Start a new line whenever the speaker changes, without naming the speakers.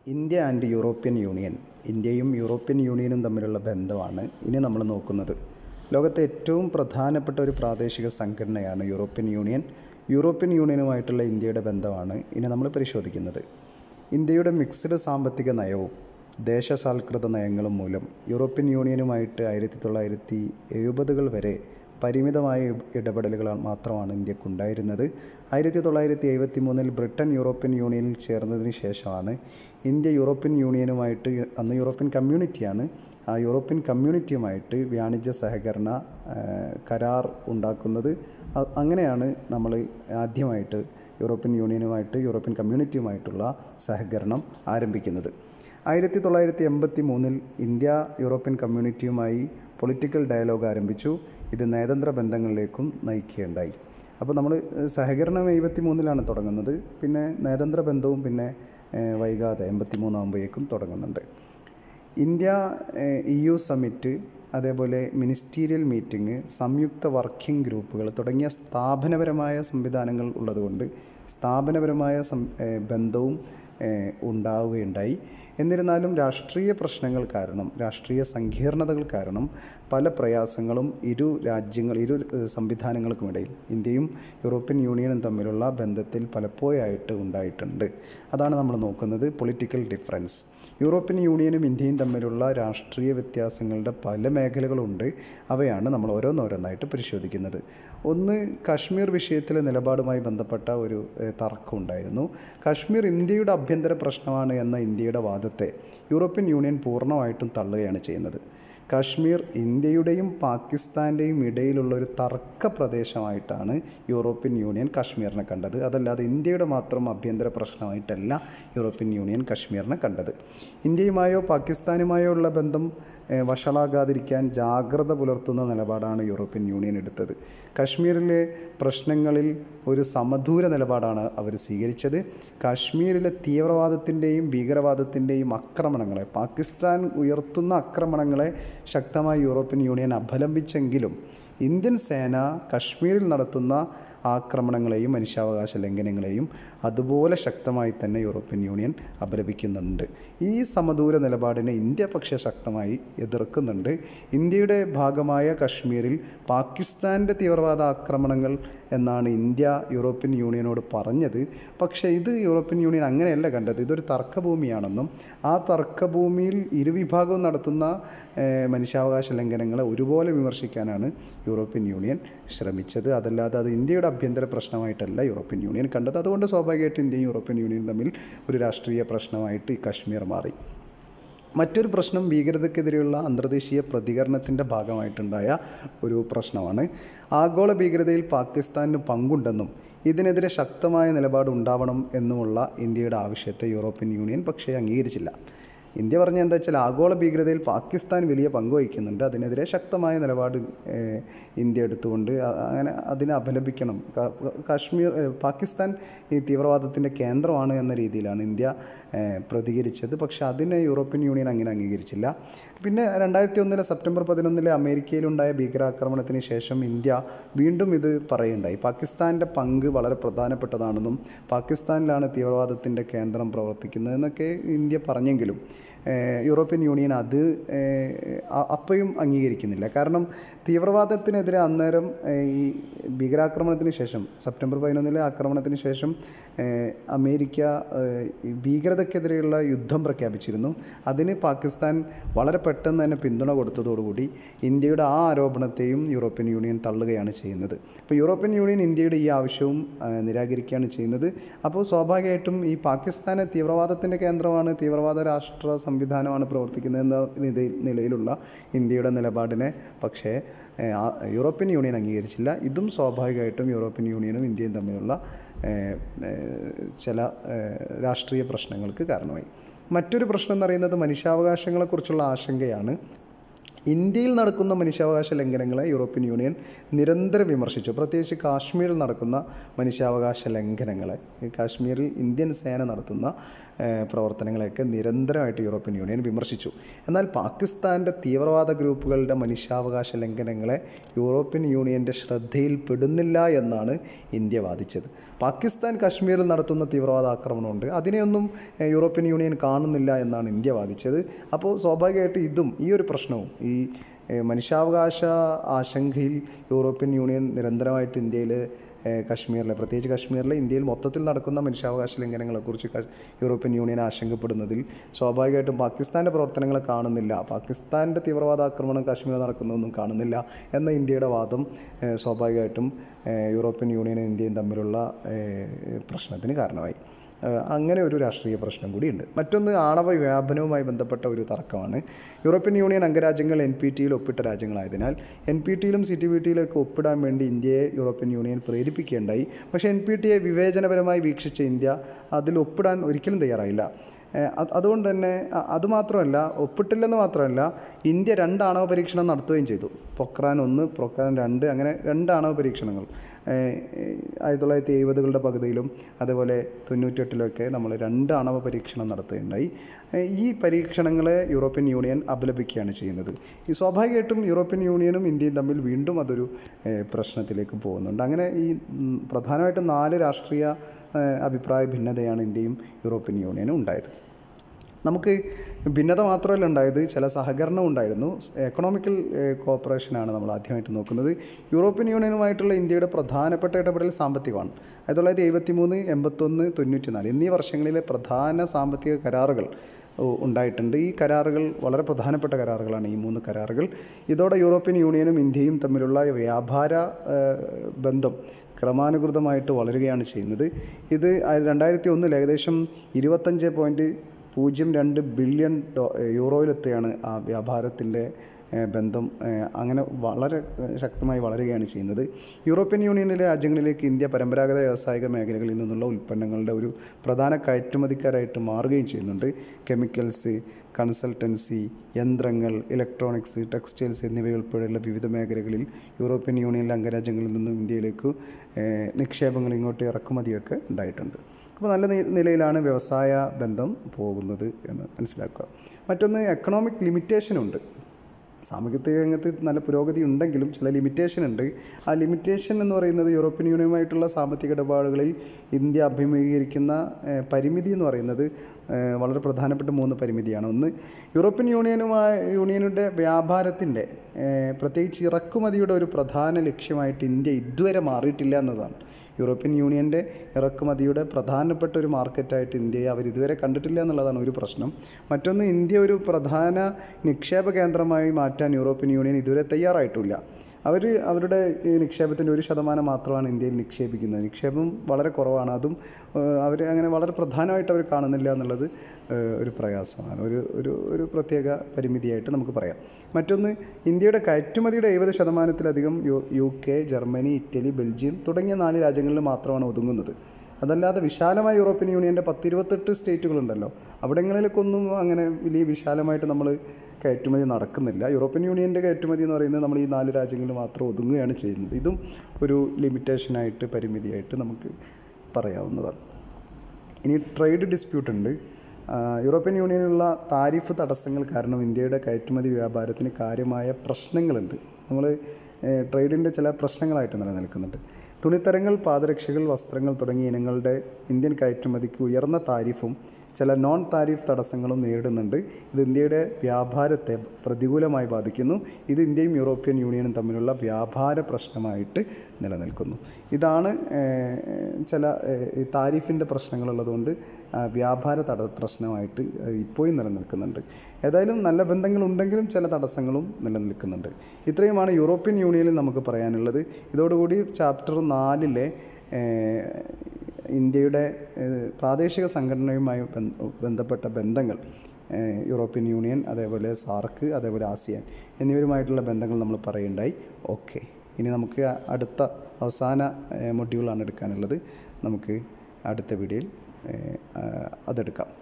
India and European union ഇന്ത്യയും യൂറോപ്യൻ യൂണിയനും തമ്മിലുള്ള ബന്ധമാണ് ഇനി നമ്മൾ നോക്കുന്നത് ലോകത്തെ ഏറ്റവും പ്രധാനപ്പെട്ട ഒരു പ്രാദേശിക സംഘടനയാണ് യൂറോപ്യൻ യൂണിയൻ യൂറോപ്യൻ യൂണിയനുമായിട്ടുള്ള ഇന്ത്യയുടെ ബന്ധമാണ് ഇനി നമ്മൾ പരിശോധിക്കുന്നത് ഇന്ത്യയുടെ മിക്സ്ഡ് സാമ്പത്തിക നയവും ദേശസാൽകൃത നയങ്ങളും മൂലം യൂറോപ്യൻ യൂണിയനുമായിട്ട് ആയിരത്തി തൊള്ളായിരത്തി എഴുപതുകൾ വരെ പരിമിതമായ ഇടപെടലുകൾ മാത്രമാണ് ഇന്ത്യക്കുണ്ടായിരുന്നത് ആയിരത്തി തൊള്ളായിരത്തി എഴുപത്തി മൂന്നിൽ ബ്രിട്ടൻ യൂറോപ്യൻ യൂണിയനിൽ ചേർന്നതിന് ശേഷമാണ് ഇന്ത്യ യൂറോപ്യൻ യൂണിയനുമായിട്ട് അന്ന് യൂറോപ്യൻ കമ്മ്യൂണിറ്റിയാണ് ആ യൂറോപ്യൻ കമ്മ്യൂണിറ്റിയുമായിട്ട് വാണിജ്യ സഹകരണ ആ, കരാർ ഉണ്ടാക്കുന്നത് അ- അങ്ങനെയാണ് നമ്മൾ ആദ്യമായിട്ട് യൂറോപ്യൻ യൂണിയനുമായിട്ട് യൂറോപ്യൻ കമ്മ്യൂണിറ്റിയുമായിട്ടുള്ള സഹകരണം ആരംഭിക്കുന്നത് ആയിരത്തി തൊള്ളായിരത്തി എൺപത്തി മൂന്നിൽ ഇന്ത്യ യൂറോപ്യൻ കമ്മ്യൂണിറ്റിയുമായി പൊളിറ്റിക്കൽ ഡയലോഗ് ആരംഭിച്ചു ഇത് നയതന്ത്ര ബന്ധങ്ങളിലേക്കും നയിക്കുകയുണ്ടായി അപ്പോൾ നമ്മൾ സഹകരണം എഴുപത്തി മൂന്നിലാണ് തുടങ്ങുന്നത് പിന്നെ നയതന്ത്ര ബന്ധവും പിന്നെ ഏഹ്, വൈകാതെ എൺപത്തി മൂന്നാകുമ്പോഴേക്കും തുടങ്ങുന്നുണ്ട് ഇന്ത്യ ഇ യു സമ്മിറ്റ് അതേപോലെ മിനിസ്റ്റീരിയൽ മീറ്റിംഗ് സംയുക്ത വർക്കിംഗ് ഗ്രൂപ്പുകൾ തുടങ്ങിയ സ്ഥാപനപരമായ സംവിധാനങ്ങൾ ഉള്ളതുകൊണ്ട് സ്ഥാപനപരമായ സം ഏഹ് ബന്ധവും ഏഹ് ഉണ്ടാവുകയുണ്ടായി എന്നിരുന്നാലും രാഷ്ട്രീയ പ്രശ്നങ്ങൾ കാരണം രാഷ്ട്രീയ സങ്കീർണതകൾ കാരണം പല പ്രയാസങ്ങളും ഇരു രാജ്യങ്ങൾ ഇരു ഏഹ് സംവിധാനങ്ങൾക്കുമിടയിൽ ഇന്ത്യയും യൂറോപ്യൻ യൂണിയനും തമ്മിലുള്ള ബന്ധത്തിൽ പലപ്പോഴായിട്ട് ഉണ്ടായിട്ടുണ്ട് അതാണ് നമ്മൾ നോക്കുന്നത് പൊളിറ്റിക്കൽ ഡിഫറൻസ് യൂറോപ്യൻ യൂണിയനും ഇന്ത്യയും തമ്മിലുള്ള രാഷ്ട്രീയ വ്യത്യാസങ്ങളുടെ പല മേഖലകളുണ്ട് അവയാണ് നമ്മൾ ഓരോന്നോരോന്നായിട്ട് പരിശോധിക്കുന്നത് ഒന്ന് കാശ്മീർ വിഷയത്തിലെ നിലപാടുമായി ബന്ധപ്പെട്ട ഒരു ഏഹ്, തർക്കമുണ്ടായിരുന്നു കാശ്മീർ ഇന്ത്യയുടെ ആഭ്യന്തര പ്രശ്നമാണ് എന്ന ഇന്ത്യയുടെ വാദത്തെ യൂറോപ്യൻ യൂണിയൻ പൂർണ്ണമായിട്ടും തള്ളുകയാണ് ചെയ്യുന്നത് കാശ്മീർ ഇന്ത്യയുടെയും പാകിസ്ഥാൻ്റെയും ഇടയിലുള്ള ഒരു തർക്ക പ്രദേശമായിട്ടാണ് യൂറോപ്യൻ യൂണിയൻ കാശ്മീരിനെ കണ്ടത് അതല്ലാതെ ഇന്ത്യയുടെ മാത്രം ആഭ്യന്തര പ്രശ്നമായിട്ടല്ല യൂറോപ്യൻ യൂണിയൻ കാശ്മീരിനെ കണ്ടത് ഇന്ത്യയുമായോ പാകിസ്ഥാനുമായോ ഉള്ള ബന്ധം ഏഹ്, വഷളാകാതിരിക്കാൻ ജാഗ്രത പുലർത്തുന്ന നിലപാടാണ് യൂറോപ്യൻ യൂണിയൻ എടുത്തത് കാശ്മീരിലെ പ്രശ്നങ്ങളിൽ ഒരു സമദൂര നിലപാടാണ് അവർ സ്വീകരിച്ചത് കാശ്മീരിലെ തീവ്രവാദത്തിൻ്റെയും ഭീകരവാദത്തിൻ്റെയും ആക്രമണങ്ങളെ പാകിസ്ഥാൻ ഉയർത്തുന്ന ആക്രമണങ്ങളെ ശക്തമായി യൂറോപ്യൻ യൂണിയൻ അപലപിച്ചെങ്കിലും ഇന്ത്യൻ സേന കശ്മീരിൽ നടത്തുന്ന ആക്രമണങ്ങളെയും മനുഷ്യാവകാശ ലംഘനങ്ങളെയും അതുപോലെ ശക്തമായി തന്നെ യൂറോപ്യൻ യൂണിയൻ അപലപിക്കുന്നുണ്ട് ഈ സമദൂര നിലപാടിനെ ഇന്ത്യ പക്ഷേ ശക്തമായി എതിർക്കുന്നുണ്ട് ഇന്ത്യയുടെ ഭാഗമായ കശ്മീരിൽ പാകിസ്ഥാൻ്റെ തീവ്രവാദ ആക്രമണങ്ങൾ എന്നാണ് ഇന്ത്യ യൂറോപ്യൻ യൂണിയനോട് പറഞ്ഞത് പക്ഷേ ഇത് യൂറോപ്യൻ യൂണിയൻ അങ്ങനെയല്ല കണ്ടത് ഇതൊരു തർക്കഭൂമിയാണെന്നും ആ തർക്കഭൂമിയിൽ ഇരുവിഭാഗവും നടത്തുന്ന ഏഹ്, മനുഷ്യാവകാശ ലംഘനങ്ങളെ ഒരുപോലെ വിമർശിക്കാനാണ് യൂറോപ്യൻ യൂണിയൻ ശ്രമിച്ചത് അതല്ലാതെ അത് ഇന്ത്യയുടെ ആഭ്യന്തര പ്രശ്നമായിട്ടല്ല യൂറോപ്യൻ യൂണിയൻ കണ്ടത് അതുകൊണ്ട് സ്വാഭാവികമായിട്ട് ഇന്ത്യയും യൂറോപ്യൻ യൂണിയനും തമ്മിൽ ഒരു രാഷ്ട്രീയ പ്രശ്നമായിട്ട് ഈ കശ്മീർ മാറി മറ്റൊരു പ്രശ്നം ഭീകരതയ്ക്കെതിരെയുള്ള അന്തർദേശീയ പ്രതികരണത്തിൻ്റെ ഭാഗമായിട്ടുണ്ടായ ഒരു പ്രശ്നമാണ് ആഗോള ഭീകരതയിൽ പാകിസ്ഥാന് പങ്കുണ്ടെന്നും ഇതിനെതിരെ ശക്തമായ നിലപാട് ഉണ്ടാവണം എന്നുമുള്ള ഇന്ത്യയുടെ ആവശ്യത്തെ യൂറോപ്യൻ യൂണിയൻ പക്ഷേ അംഗീകരിച്ചില്ല ഇന്ത്യ പറഞ്ഞ എന്താ വെച്ചാൽ ആഗോള ഭീകരതയിൽ പാകിസ്ഥാൻ വലിയ പങ്ക് വഹിക്കുന്നുണ്ട് അതിനെതിരെ ശക്തമായ നിലപാട് ഏഹ്, ഇന്ത്യ എടുത്തുകൊണ്ട് അ- അങ്ങനെ അതിനെ അപലപിക്കണം ക- കാശ്മീർ ഏഹ്, പാകിസ്ഥാൻ ഈ തീവ്രവാദത്തിൻ്റെ കേന്ദ്രമാണ് എന്ന രീതിയിലാണ് ഇന്ത്യ ഏഹ്, പ്രതികരിച്ചത് പക്ഷേ അതിനെ യൂറോപ്യൻ യൂണിയൻ അങ്ങനെ അംഗീകരിച്ചില്ല പിന്നെ രണ്ടായിരത്തി ഒന്നിലെ സെപ്റ്റംബർ പതിനൊന്നിലെ അമേരിക്കയിലുണ്ടായ ഭീകരാക്രമണത്തിന് ശേഷം ഇന്ത്യ വീണ്ടും ഇത് പറയുണ്ടായി പാകിസ്ഥാൻ്റെ പങ്ക് വളരെ പ്രധാനപ്പെട്ടതാണെന്നും പാകിസ്ഥാനിലാണ് തീവ്രവാദത്തിൻ്റെ കേന്ദ്രം പ്രവർത്തിക്കുന്നതെന്നൊക്കെ ഇന്ത്യ പറഞ്ഞെങ്കിലും ഏഹ്, യൂറോപ്യൻ യൂണിയൻ അത് ഏഹ്, അ- അപ്പോഴും അംഗീകരിക്കുന്നില്ല കാരണം തീവ്രവാദത്തിനെതിരെ അന്നേരം ഏഹ്, ഈ ഭീകരാക്രമണത്തിന് ശേഷം സെപ്റ്റംബർ പതിനൊന്നിലെ ആക്രമണത്തിന് ശേഷം ഏഹ്, അമേരിക്ക ഏഹ്, ഈ ഭീകരതയ്ക്കെതിരെയുള്ള യുദ്ധം പ്രഖ്യാപിച്ചിരുന്നു അതിന് പാകിസ്ഥാൻ വളരെ പെട്ടെന്ന് തന്നെ പിന്തുണ കൊടുത്തതോടുകൂടി ഇന്ത്യയുടെ ആ ആരോപണത്തെയും യൂറോപ്യൻ യൂണിയൻ തള്ളുകയാണ് ചെയ്യുന്നത് അപ്പോൾ യൂറോപ്യൻ യൂണിയൻ ഇന്ത്യയുടെ ഈ ആവശ്യവും ആ, നിരാകരിക്കുകയാണ് ചെയ്യുന്നത് അപ്പോൾ സ്വാഭാവികമായിട്ടും ഈ പാകിസ്ഥാനെ തീവ്രവാദത്തിൻ്റെ കേന്ദ്രമാണ് തീവ്രവാദ രാഷ്ട്ര സംവിധാനമാണ് പ്രവർത്തിക്കുന്നത് എന്ന നിലയിൽ- നിലയിലുള്ള ഇന്ത്യയുടെ നിലപാടിനെ പക്ഷേ ഏഹ്, ആ യൂറോപ്യൻ യൂണിയൻ അംഗീകരിച്ചില്ല ഇതും സ്വാഭാവികമായിട്ടും യൂറോപ്യൻ യൂണിയനും ഇന്ത്യയും തമ്മിലുള്ള ഏഹ്, ഏഹ്, ചില ഏഹ്, രാഷ്ട്രീയ പ്രശ്നങ്ങൾക്ക് കാരണമായി മറ്റൊരു പ്രശ്നം എന്ന് പറയുന്നത് മനുഷ്യാവകാശങ്ങളെക്കുറിച്ചുള്ള ആശങ്കയാണ് ഇന്ത്യയിൽ നടക്കുന്ന മനുഷ്യാവകാശ ലംഘനങ്ങളെ യൂറോപ്യൻ യൂണിയൻ നിരന്തരം വിമർശിച്ചു പ്രത്യേകിച്ച് കാശ്മീരിൽ നടക്കുന്ന മനുഷ്യാവകാശ ലംഘനങ്ങളെ ഈ കാശ്മീരിൽ ഇന്ത്യൻ സേന നടത്തുന്ന ഏഹ്, പ്രവർത്തനങ്ങളെയൊക്കെ നിരന്തരമായിട്ട് യൂറോപ്യൻ യൂണിയൻ വിമർശിച്ചു എന്നാൽ പാകിസ്ഥാൻ്റെ തീവ്രവാദ ഗ്രൂപ്പുകളുടെ മനുഷ്യാവകാശ ലംഘനങ്ങളെ യൂറോപ്യൻ യൂണിയൻ്റെ ശ്രദ്ധയിൽപ്പെടുന്നില്ല എന്നാണ് ഇന്ത്യ വാദിച്ചത് പാകിസ്ഥാൻ കശ്മീരിൽ നടത്തുന്ന തീവ്രവാദ ആക്രമണമുണ്ട് അതിനെയൊന്നും ഏഹ്, യൂറോപ്യൻ യൂണിയൻ കാണുന്നില്ല എന്നാണ് ഇന്ത്യ വാദിച്ചത് അപ്പോൾ സ്വാഭാവികമായിട്ട് ഇതും ഈ ഒരു പ്രശ്നവും ഈ ഏഹ്, മനുഷ്യാവകാശ ആശങ്കയിൽ യൂറോപ്യൻ യൂണിയൻ നിരന്തരമായിട്ട് ഇന്ത്യയിൽ ഏഹ്, കശ്മീരിലെ പ്രത്യേകിച്ച് കശ്മീരിലെ ഇന്ത്യയിൽ മൊത്തത്തിൽ നടക്കുന്ന മനുഷ്യാവകാശ ലംഘനങ്ങളെക്കുറിച്ച് ക- യൂറോപ്യൻ യൂണിയൻ ആശങ്കപ്പെടുന്നതിൽ സ്വാഭാവികമായിട്ടും പാകിസ്ഥാൻ്റെ പ്രവർത്തനങ്ങളെ കാണുന്നില്ല പാകിസ്ഥാൻ്റെ തീവ്രവാദ ആക്രമണം കാശ്മീരിൽ നടക്കുന്നതൊന്നും കാണുന്നില്ല എന്ന ഇന്ത്യയുടെ വാദം ഏഹ്, സ്വാഭാവികമായിട്ടും ഏഹ്, യൂറോപ്യൻ യൂണിയനും ഇന്ത്യയും തമ്മിലുള്ള ഏഹ്, പ്രശ്നത്തിന് കാരണമായി ഏഹ് അങ്ങനെ ഒരു രാഷ്ട്രീയ പ്രശ്നം കൂടിയുണ്ട് മറ്റൊന്ന് ആണവ വ്യാപനവുമായി ബന്ധപ്പെട്ട ഒരു തർക്കമാണ് യൂറോപ്യൻ യൂണിയൻ അംഗരാജ്യങ്ങൾ എൻ പി ടിയിൽ ഒപ്പിട്ട രാജ്യങ്ങളായതിനാൽ എൻ പി ടിയിലും സി ടി ബി ടിയിലൊക്കെ ഒപ്പിടാൻ വേണ്ടി ഇന്ത്യയെ യൂറോപ്യൻ യൂണിയൻ പ്രേരിപ്പിക്കുകയുണ്ടായി പക്ഷേ എൻ പി ടിയെ വിവേചനപരമായി വീക്ഷിച്ച ഇന്ത്യ അതിൽ ഒപ്പിടാൻ ഒരിക്കലും തയ്യാറായില്ല ഏഹ് അത് അതുകൊണ്ട് തന്നെ അ- അതുമാത്രമല്ല ഒപ്പിട്ടില്ലെന്ന് മാത്രമല്ല ഇന്ത്യ രണ്ട് ആണവ പരീക്ഷണം നടത്തുകയും ചെയ്തു പൊക്രാൻ ഒന്ന് പൊക്രാൻ രണ്ട് അങ്ങനെ രണ്ട് ആണവ പരീക്ഷണങ്ങൾ ഏഹ് ആയിരത്തി തൊള്ളായിരത്തി എഴുപതുകളുടെ പകുതിയിലും അതേപോലെ തൊണ്ണൂറ്റെട്ടിലൊക്കെ നമ്മൾ രണ്ട് ആണവ പരീക്ഷണം നടത്തുകയുണ്ടായി ഏഹ് ഈ പരീക്ഷണങ്ങളെ യൂറോപ്യൻ യൂണിയൻ അപലപിക്കുകയാണ് ചെയ്യുന്നത് ഈ സ്വാഭാവികമായിട്ടും യൂറോപ്യൻ യൂണിയനും ഇന്ത്യയും തമ്മിൽ വീണ്ടും അതൊരു ഏഹ് പ്രശ്നത്തിലേക്ക് പോകുന്നുണ്ട് അങ്ങനെ ഈ ഉം, പ്രധാനമായിട്ടും നാല് രാഷ്ട്രീയ ഏഹ് അഭിപ്രായ ഭിന്നതയാണ് ഇന്ത്യയും യൂറോപ്യൻ യൂണിയനും ഉണ്ടായത് നമുക്ക് ഭിന്നത മാത്രമല്ല ഉണ്ടായത് ചില സഹകരണം ഉണ്ടായിരുന്നു എക്കണോമിക്കൽ കോപ്പറേഷനാണ് നമ്മൾ ആദ്യമായിട്ട് നോക്കുന്നത് യൂറോപ്യൻ യൂണിയനുമായിട്ടുള്ള ഇന്ത്യയുടെ പ്രധാനപ്പെട്ട ഇടപെടൽ സാമ്പത്തികമാണ് ആയിരത്തി തൊള്ളായിരത്തി എഴുപത്തി മൂന്ന് എൺപത്തൊന്ന് തൊണ്ണൂറ്റി നാല് എന്നീ വർഷങ്ങളിലെ പ്രധാന സാമ്പത്തിക കരാറുകൾ ഉ- ഉണ്ടായിട്ടുണ്ട് ഈ കരാറുകൾ വളരെ പ്രധാനപ്പെട്ട കരാറുകളാണ് ഈ മൂന്ന് കരാറുകൾ ഇതോടെ യൂറോപ്യൻ യൂണിയനും ഇന്ത്യയും തമ്മിലുള്ള വ്യാപാര ഏഹ്, ബന്ധം ക്രമാനുഗതമായിട്ട് വളരുകയാണ് ചെയ്യുന്നത് ഇത് രണ്ടായിരത്തി ഒന്നിൽ ഏകദേശം ഇരുപത്തഞ്ച് പോയിൻറ്റ് പൂജ്യം രണ്ട് ബില്യൺ ഡോ യൂറോയിലെത്തുകയാണ് ആ വ്യാപാരത്തിൻ്റെ ഏഹ്, ബന്ധം ഏഹ്, അങ്ങനെ വളരെ ഏഹ്, ശക്തമായി വളരുകയാണ് ചെയ്യുന്നത് യൂറോപ്യൻ യൂണിയനിലെ രാജ്യങ്ങളിലേക്ക് ഇന്ത്യ പരമ്പരാഗത വ്യാവസായിക മേഖലകളിൽ നിന്നുള്ള ഉൽപ്പന്നങ്ങളുടെ ഒരു പ്രധാന കയറ്റുമതിക്കാരായിട്ട് മാറുകയും ചെയ്യുന്നുണ്ട് കെമിക്കൽസ് കൺസൾട്ടൻസി യന്ത്രങ്ങൾ ഇലക്ട്രോണിക്സ് ടെക്സ്റ്റൈൽസ് എന്നിവയുൾപ്പെടെയുള്ള വിവിധ മേഖലകളിൽ യൂറോപ്യൻ യൂണിയനിലെ അംഗരാജ്യങ്ങളിൽ നിന്നും ഇന്ത്യയിലേക്ക് ഏഹ്, നിക്ഷേപങ്ങൾ ഇങ്ങോട്ട് ഇറക്കുമതിയൊക്കെ ഉണ്ടായിട്ടുണ്ട് അപ്പോൾ നല്ല നി- നിലയിലാണ് വ്യവസായ ബന്ധം പോകുന്നത് എന്ന് മനസ്സിലാക്കുക മറ്റൊന്ന് എക്കണോമിക് ലിമിറ്റേഷനുണ്ട് സാമ്പത്തിക രംഗത്ത് നല്ല പുരോഗതി ഉണ്ടെങ്കിലും ചില ലിമിറ്റേഷൻ ഉണ്ട് ആ ലിമിറ്റേഷൻ എന്ന് പറയുന്നത് യൂറോപ്യൻ യൂണിയനുമായിട്ടുള്ള സാമ്പത്തിക ഇടപാടുകളിൽ ഇന്ത്യ അഭിമുഖീകരിക്കുന്ന ഏഹ്, പരിമിതി എന്ന് പറയുന്നത് ഏഹ്, വളരെ പ്രധാനപ്പെട്ട മൂന്ന് പരിമിതിയാണ് ഒന്ന് യൂറോപ്യൻ യൂണിയനുമായി യൂണിയനുടെ വ്യാപാരത്തിൻ്റെ ഏഹ്, പ്രത്യേകിച്ച് ഇറക്കുമതിയുടെ ഒരു പ്രധാന ലക്ഷ്യമായിട്ട് ഇന്ത്യ ഇതുവരെ മാറിയിട്ടില്ല എന്നതാണ് യൂറോപ്യൻ യൂണിയൻ്റെ ഇറക്കുമതിയുടെ പ്രധാനപ്പെട്ട ഒരു മാർക്കറ്റായിട്ട് ഇന്ത്യയെ അവർ ഇതുവരെ കണ്ടിട്ടില്ല എന്നുള്ളതാണ് ഒരു പ്രശ്നം മറ്റൊന്ന് ഇന്ത്യ ഒരു പ്രധാന നിക്ഷേപ കേന്ദ്രമായി മാറ്റാൻ യൂറോപ്യൻ യൂണിയൻ ഇതുവരെ തയ്യാറായിട്ടില്ല അവർ അവരുടെ ഈ നിക്ഷേപത്തിൻ്റെ ഒരു ശതമാനം മാത്രമാണ് ഇന്ത്യയിൽ നിക്ഷേപിക്കുന്നത് നിക്ഷേപം വളരെ കുറവാണ് അതും അവർ അങ്ങനെ വളരെ പ്രധാനമായിട്ട് അവർ കാണുന്നില്ല എന്നുള്ളത് ഏഹ്, ഒരു പ്രയാസമാണ് ഒരു ഒരു ഒരു പ്രത്യേക പരിമിതിയായിട്ട് നമുക്ക് പറയാം മറ്റൊന്ന് ഇന്ത്യയുടെ കയറ്റുമതിയുടെ എഴുപത് ശതമാനത്തിലധികം U U K Germany Italy Belgium തുടങ്ങിയ നാല് രാജ്യങ്ങളിൽ മാത്രമാണ് ഒതുങ്ങുന്നത് അതല്ലാതെ വിശാലമായ യൂറോപ്യൻ യൂണിയൻ്റെ പത്തിരുപത്തെട്ട് സ്റ്റേറ്റുകളുണ്ടല്ലോ അവിടങ്ങളിലേക്കൊന്നും അങ്ങനെ വലിയ വിശാലമായിട്ട് നമ്മൾ കയറ്റുമതി നടക്കുന്നില്ല യൂറോപ്യൻ യൂണിയൻ്റെ കയറ്റുമതി എന്ന് പറയുന്നത് നമ്മൾ ഈ നാല് രാജ്യങ്ങളിൽ മാത്രം ഒതുങ്ങുകയാണ് ചെയ്യുന്നത് ഇതും ഒരു ലിമിറ്റേഷനായിട്ട് പരിമിതിയായിട്ട് നമുക്ക് പറയാവുന്നതാണ് ഇനി ട്രേഡ് ഡിസ്പ്യൂട്ട് ഉണ്ട് ആ, യൂറോപ്യൻ യൂണിയനിലുള്ള താരിഫ് തടസ്സങ്ങൾ കാരണം ഇന്ത്യയുടെ കയറ്റുമതി വ്യാപാരത്തിന് കാര്യമായ പ്രശ്നങ്ങളുണ്ട് നമ്മൾ ട്രേഡിൻ്റെ ചില പ്രശ്നങ്ങളായിട്ട് നിലനിൽക്കുന്നുണ്ട് തുണിത്തരങ്ങൾ പാദരക്ഷകൾ വസ്ത്രങ്ങൾ തുടങ്ങിയ ഇനങ്ങളുടെ ഇന്ത്യൻ കയറ്റുമതിക്ക് ഉയർന്ന താരിഫും ചില നോൺ താരിഫ് തടസ്സങ്ങളും നേരിടുന്നുണ്ട് ഇത് ഇന്ത്യയുടെ വ്യാപാരത്തെ പ്രതികൂലമായി ബാധിക്കുന്നു ഇത് ഇന്ത്യയും യൂറോപ്യൻ യൂണിയനും തമ്മിലുള്ള വ്യാപാര പ്രശ്നമായിട്ട് നിലനിൽക്കുന്നു ഇതാണ് ഏഹ്, ചില ഏഹ്, ഈ താരിഫിൻ്റെ പ്രശ്നങ്ങളുള്ളതുകൊണ്ട് ആ, വ്യാപാര തട പ്രശ്നമായിട്ട് ഏഹ്, ഇപ്പോഴും നിലനിൽക്കുന്നുണ്ട് ഏതായാലും നല്ല ബന്ധങ്ങളുണ്ടെങ്കിലും ചില തടസ്സങ്ങളും നിലനിൽക്കുന്നുണ്ട് ഇത്രയുമാണ് യൂറോപ്യൻ യൂണിയനിൽ നമുക്ക് പറയാനുള്ളത് ഇതോടുകൂടി ചാപ്റ്റർ നാലിലെ ഏഹ്, ഇന്ത്യയുടെ ഏഹ്, പ്രാദേശിക സംഘടനയുമായി ബന്ധ- ബന്ധപ്പെട്ട ബന്ധങ്ങൾ ഏഹ്, യൂറോപ്യൻ യൂണിയൻ അതേപോലെ സാർക്ക് അതേപോലെ ആസിയാൻ എന്നിവരുമായിട്ടുള്ള ബന്ധങ്ങൾ നമ്മൾ പറയുണ്ടായി ഓക്കെ ഇനി നമുക്ക് അടുത്ത അവസാന ഏഹ്, മൊഡ്യൂളാണ് എടുക്കാനുള്ളത് നമുക്ക് അടുത്ത വീഡിയോയിൽ ഏഹ്, ആ, അതെടുക്കാം